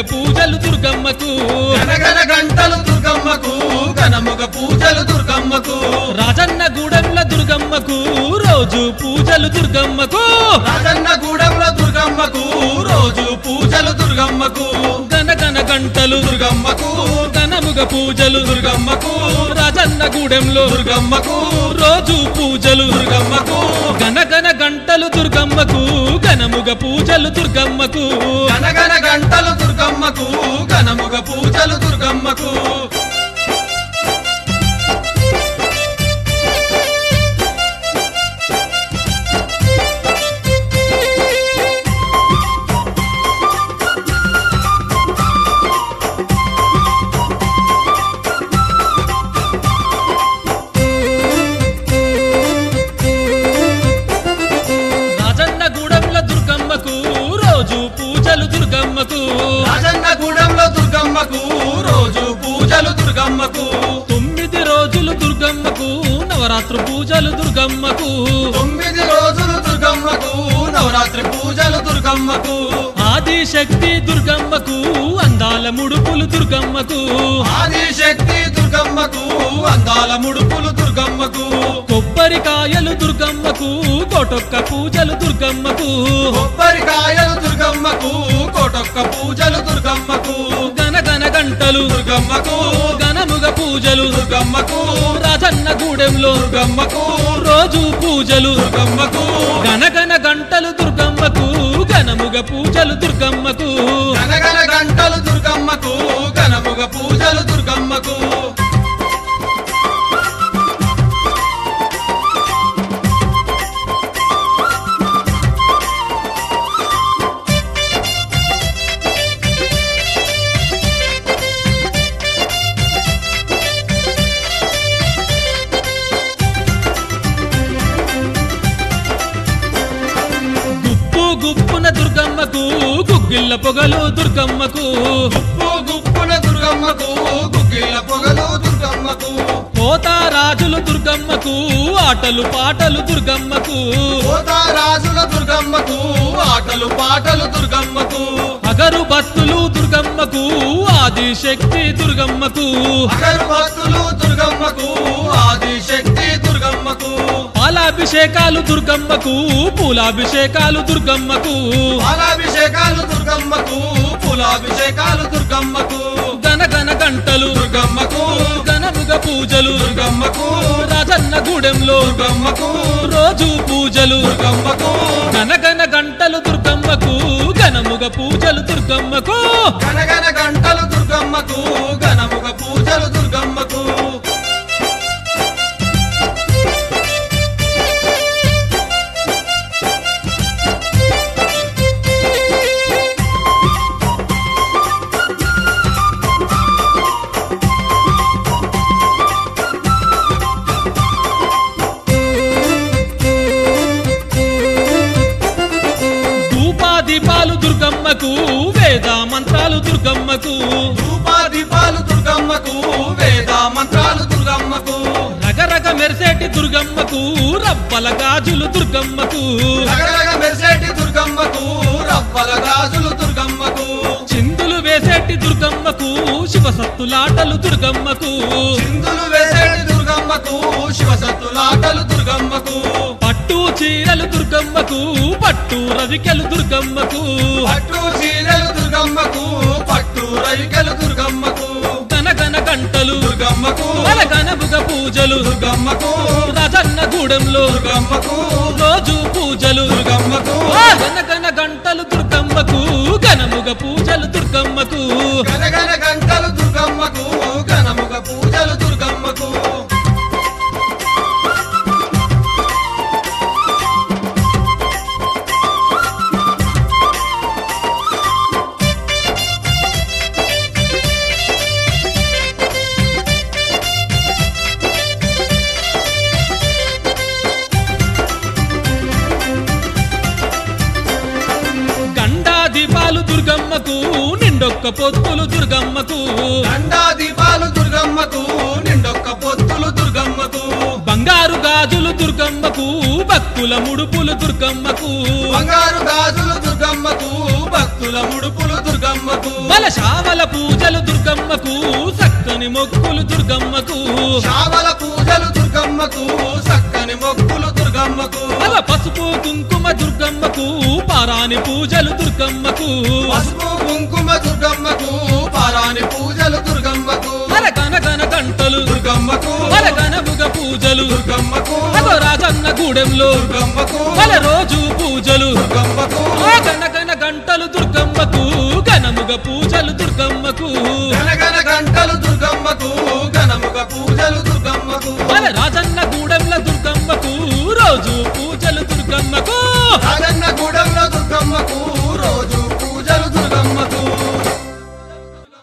పూజలు దుర్గమ్మకు గనగన గంటలు దుర్గమ్మకు ఘనముగ పూజలు దుర్గమ్మకు రాజన్న గూడెంల దుర్గమ్మకు రోజు పూజలు దుర్గమ్మకు రాజన్న గూడెంలో దుర్గమ్మకు రోజు పూజలు దుర్గమ్మకు గనగన గంటలు దుర్గమ్మకు ఘనముగ పూజలు దుర్గమ్మకు రాజన్న గూడెంలో దుర్గమ్మకు రోజు పూజలు దుర్గమ్మకు గనగన గంటలు దుర్గమ్మకు ఘనముగ పూజలు దుర్గమ్మకు గనగన గంటలు దుర్గమ్మకు ఘనముగ పూజలు దుర్గమ్మకు రాజన్న గూడెంల దుర్గమ్మకు రోజు పూజలు దుర్గమ్మకు రాజన్న గూడెంలో దుర్గమ్మకు రోజు పూజలు దుర్గమ్మకు తొమ్మిది రోజులు దుర్గమ్మకు నవరాత్రి పూజలు దుర్గమ్మకు తొమ్మిది రోజులు దుర్గమ్మకు నవరాత్రి పూజలు దుర్గమ్మకు ఆది శక్తి దుర్గమ్మకు అందాల ముడుపులు దుర్గమ్మకు ఆది శక్తి దుర్గమ్మకు అందాల ముడుపులు దుర్గమ్మకు కొబ్బరికాయలు దుర్గమ్మకు కోటొక్క పూజలు దుర్గమ్మకు కొబ్బరికాయలు దుర్గమ్మకు కోటొక్క పూజలు దుర్గమ్మకు గనగన గంటలు దుర్గమ్మకు గనముగ పూజలు దుర్గమ్మకు రాజన్న గూడెంలో దుర్గమ్మకు రోజు పూజలు దుర్గమ్మకు గనగన గంటలు దుర్గమ్మకు ఘనముగ పూజలు దుర్గమ్మకు గనగన గంటలు దుర్గమ్మకు ఘనముగ పూజలు దుర్గమ్మకు గుప్పు గుప్పున దుర్గమ్మకు గుగ్గిళ్ళ పొగలు దుర్గమ్మకు గుప్పు గుప్పున దుర్గమ్మకు గుగ్గిళ్ళ పొగలు దుర్గమ్మకు రాజులు దుర్గమ్మకు ఆటలు పాటలు దుర్గమ్మకు రాజుల దుర్గమ్మకు ఆటలు పాటలు దుర్గమ్మకు అగరు భక్తులు దుర్గమ్మకు ఆది శక్తి దుర్గమ్మకు అగరు భక్తులు దుర్గమ్మకు ఆది శక్తి దుర్గమ్మకు పాలాభిషేకాలు దుర్గమ్మకు పూలాభిషేకాలు దుర్గమ్మకు పాలాభిషేకాలు దుర్గమ్మకు పూలాభిషేకాలు దుర్గమ్మకు గనగన గంటలు దుర్గమ్మకు గనముగ పూజలు దుర్గమ్మకు రాజన్న గూడెంలో దుర్గమ్మకు రోజు పూజలు దుర్గమ్మకు గనగన గంటలు దుర్గమ్మకు ఘనముగ పూజలు దుర్గమ్మకు గనగన గంటలు దుర్గమ్మకు ఘనముగ పూజలు దుర్గమ్మకు ధూపాదీపాలు దుర్గమ్మకు వేద మంత్రాలు దుర్గమ్మకు రూపాదీపాలు దుర్గమ్మకు వేద మంత్రాలు దుర్గమ్మకు రగరగ మెరిసేటి దుర్గమ్మకు రవ్వల గాజులు దుర్గమ్మకు రగరగ మెరిసేటి దుర్గమ్మకు రవ్వల గాజులు దుర్గమ్మకు చిందులు వేసేటి దుర్గమ్మకు శివసత్తులాటలు దుర్గమ్మకు చిందులు వేసేటి దుర్గమ్మకు శివసత్తులాటలు దుర్గమ్మకు పట్టు చీరలు దుర్గమ్మకు పట్టు రవికెలు దుర్గమ్మకు పట్టు చీరలు దుర్గమ్మకు పట్టు రవికెలు దుర్గమ్మకు గనగన గంటలు దుర్గమ్మకు గనబుగ పూజలు దుర్గమ్మకు రాజన్న గూడెంలో దుర్గమ్మకు రోజు పూజలు దుర్గమ్మకు గనగన గంటలు దుర్గమ్మకు ఘనముగ పూజలు దుర్గమ్మకు గనగన గంటలు దుర్గమ్మకు ఘనముగ పూజలు దుర్గమ్మకు గండా దీపాలు దుర్గమ్మకు నిండొక్క పొత్తులు దుర్గమ్మకు దండా దీపాలు దుర్గమ్మకు నిండొక్క పొత్తులు దుర్గమ్మకు బంగారు గాజులు దుర్గమ్మకు భక్తుల ముడుపులు దుర్గమ్మకు బంగారు గాజులు దుర్గమ్మకు భక్తుల ముడుపులు దుర్గమ్మకు దుర్గమ్మకు బలశావల పూజలు దుర్గమ్మకు చక్కని మొక్కులు దుర్గమ్మకు శావల పూజలు దుర్గమ్మకు చక్కని మొక్కులు దుర్గమ్మకు అల పసుపు కుంకుమ దుర్గమ్మకు పారాని పూజలు దుర్గమ్మకు పసుపు కుంకుమ దుర్గమ్మకు పారాని పూజలు దుర్గమ్మకు అల గనగన గంటలు దుర్గమ్మకు అల గనముగ పూజలు దుర్గమ్మకు అగో రాజన్న గూడెంలో దుర్గమ్మకు అల రోజు పూజలు దుర్గమ్మకు ఆ గనగన గంటలు దుర్గమ్మకు ఘనముగ పూజలు దుర్గమ్మకు గనగన గంటలు దుర్గమ్మకు ఘనముగ పూజలు దుర్గమ్మకు అల రాజన్న గూడెంల దుర్గమ్మకు రోజు పూజలు దుర్గమ్మకు రాజన్న గూడెంలో దుర్గమ్మకు రోజు